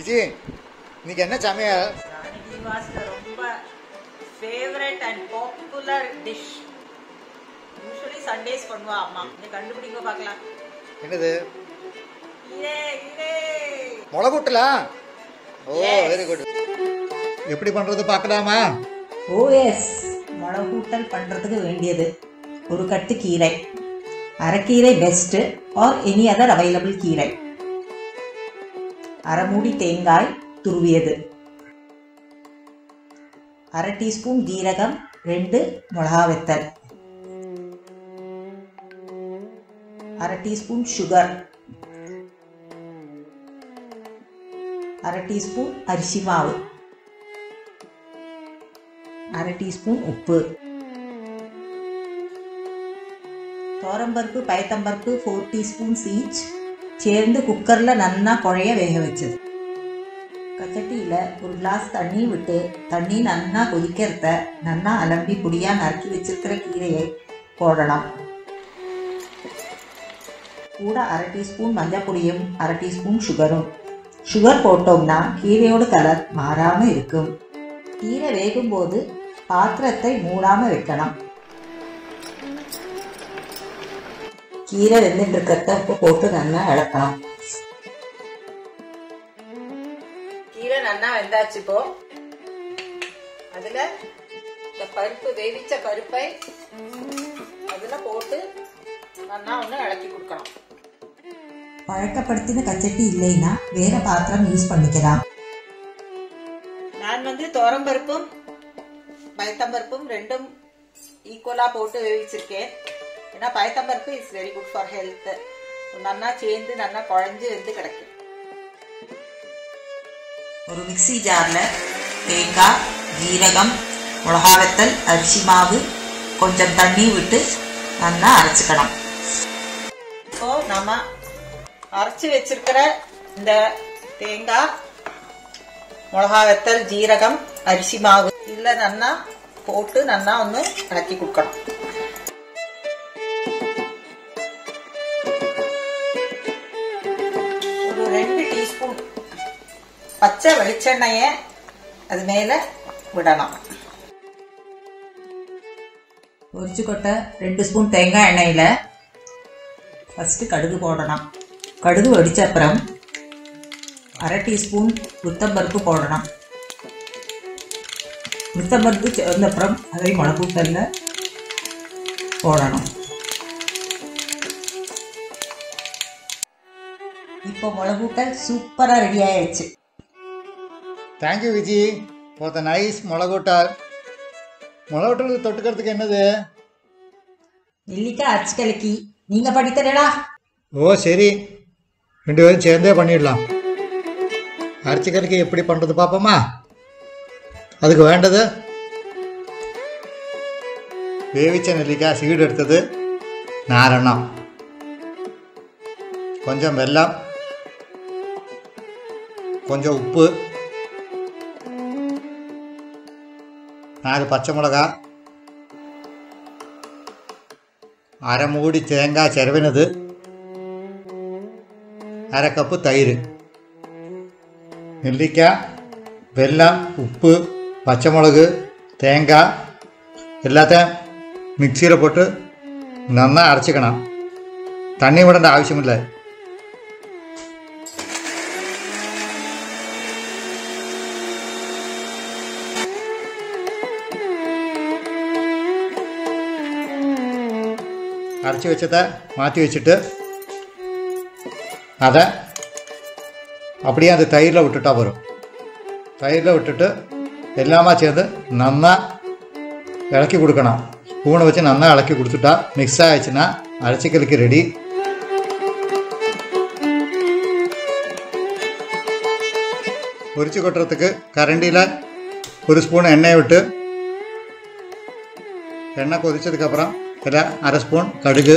விஜய் இன்னைக்கு என்ன சமையல் ராணி வாஸ்ல ரொம்ப favourite and popular dish usually Sundays பண்ணுவா அம்மா நீ கண்டுபிடிங்க பார்க்கலாம் என்னது கீரை கீரை மிளகுட்டலா ஓ Yes. வெரி குட் எப்படி பண்றது பார்க்கலாமா ஓஎஸ் மிளகூட்டல் பண்ணுறதுக்கு வேண்டியது ஒரு கட்டு கீரை அரைக்கீரை best or any other available கீரை அரை மூடி தேங்காய் துருவியது அரை டீஸ்பூன் ஜீரகம் ரெண்டு மிளகா வெத்தல் அரை டீஸ்பூன் சுகர் அரை டீஸ்பூன் அரிசி மாவு அரை டீஸ்பூன் உப்பு தோரம்பருப்பு பயத்தம்பருப்பு ஃபோர் டீஸ்பூன்ஸ் ஈச் சேர்ந்து குக்கரில் நன்னா குழைய வேக வச்சது கச்சட்டியில் ஒரு கிளாஸ் தண்ணி விட்டு தண்ணி நன்னா கொதிக்கிறத நன்னா அலம்பி பொடியாக நறுக்கி வச்சிருக்கிற கீரையை போடணும் கூட அரை டீஸ்பூன் மஞ்சள் பொடியும் அரை டீஸ்பூன் சுகரும் சுகர் போட்டோம்னா கீரையோட கலர் மாறாமல் இருக்கும் கீரை வேகும்போது பாத்திரத்தை மூடாம வைக்கணும் கீரை வெந்துட்டு இருக்கிறத உப்பு போட்டு நல்லா இழக்கணும் கீரை நல்லா வெந்தாச்சு இப்போ அதுல இந்த பருப்பு வேவிச்ச பருப்பை அதுல போட்டு நல்லா ஒன்று இளக்கி கொடுக்கணும் பழக்கப்படுத்தின கச்சட்டி இல்லைன்னா வேற பாத்திரம் யூஸ் பண்ணிக்கலாம் நான் வந்து துவரம்பருப்பும் பயத்தம்பருப்பும் ரெண்டும் ஈக்குவலாக போட்டு வேவிச்சிருக்கேன் ஏன்னா பயத்தம்பருப்பு is very good for health நன்னா சேர்ந்து நல்லா குழஞ்சு வெந்து கிடைக்கும் ஒரு மிக்ஸி ஜாரில் தேங்காய் ஜீரகம் மிளகா வெத்தல் அரிசி மாவு கொஞ்சம் தண்ணி விட்டு நல்லா அரைச்சிக்கணும் இப்போ நம்ம அரைச்சி வச்சிருக்கிற இந்த தேங்காய் மிளகா வெத்தல் ஜீரகம் அரிசி மாவு இல்ல நன்னா போட்டு நன்னா ஒன்று இறக்கி கொடுக்கணும் ஒரு ரெண்டு டீஸ்பூன் பச்சை வெளிச்செண்ணெய அது மேல விடணும் பொரிச்சு கொட்ட ரெண்டு ஸ்பூன் தேங்காய் எண்ணெயில் ஃபஸ்ட்டு கடுகு போடணும் கடுகு வெடிச்ச அப்புறம் அரை டீஸ்பூன் உத்தம்பருப்பு போடணும் உத்தம்பருப்பு சேர்ந்த அப்புறம் அதை மிளகுத்தல்ல போடணும் இப்போ மிளகுத்தல் சூப்பராக ரெடி ஆயிடுச்சு thank you Vijay for the nice மிளகுட்டால் மிளகுட்டல் தொட்டுக்கிறதுக்கு என்னது நெல்லிக்காய் அச்சு கலக்கி நீங்கள் படித்தரடா ஓ சரி ரெண்டு பேரும் சேர்ந்தே பண்ணிடலாம் அரைச்சி கறிக்கு எப்படி பண்ணுறது பார்ப்போமா அதுக்கு வேண்டது வேவிச்ச நெல்லிக்காய் சீடு எடுத்தது நாரணம் கொஞ்சம் வெல்லம் கொஞ்சம் உப்பு நாலு பச்சை மிளகா அரை மூடி தேங்காய் செரவினது அரை கப்பு தயிர் நெல்லிக்காய் வெல்லம் உப்பு பச்சை மிளகு தேங்காய் எல்லாத்தையும் மிக்சியில் போட்டு நல்லா அரைச்சிக்கணும் தண்ணி விடേണ്ട ஆവശ്യமில்லை அரைச்சி வச்சதை மாற்றி வச்சுட்டு அதை அப்படியே அந்த தயிரில் விட்டுட்டா வரும் தயிரில் விட்டுட்டு எல்லாமே சேர்ந்து நல்லா இலக்கி கொடுக்கணும் ஸ்பூனை வச்சு நல்லா இலக்கி கொடுத்துட்டா மிக்ஸ் ஆயிடுச்சுன்னா அரைச்சிக்கலுக்கு ரெடி பொரிச்சு கொட்டுறதுக்கு கரண்டியில் ஒரு ஸ்பூன் எண்ணெய் விட்டு எண்ணெய் கொதிச்சதுக்கப்புறம் இதில் அரை ஸ்பூன் கடுகு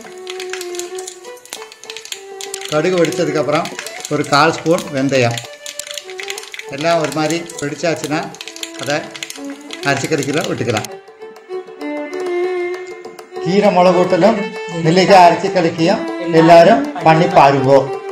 கடுகு வெடித்ததுக்கப்புறம் ஒரு கால் ஸ்பூன் வெந்தயம் எல்லாம் ஒரு மாதிரி வெடிச்சாச்சுன்னா அதை அரிசி கறிக்கில் விட்டுக்கலாம் கீரை மிளகூட்டலும் நெல்லிக்காய் அரிசி கறிக்கையும் எல்லாரும் பண்ணி பாருங்கோ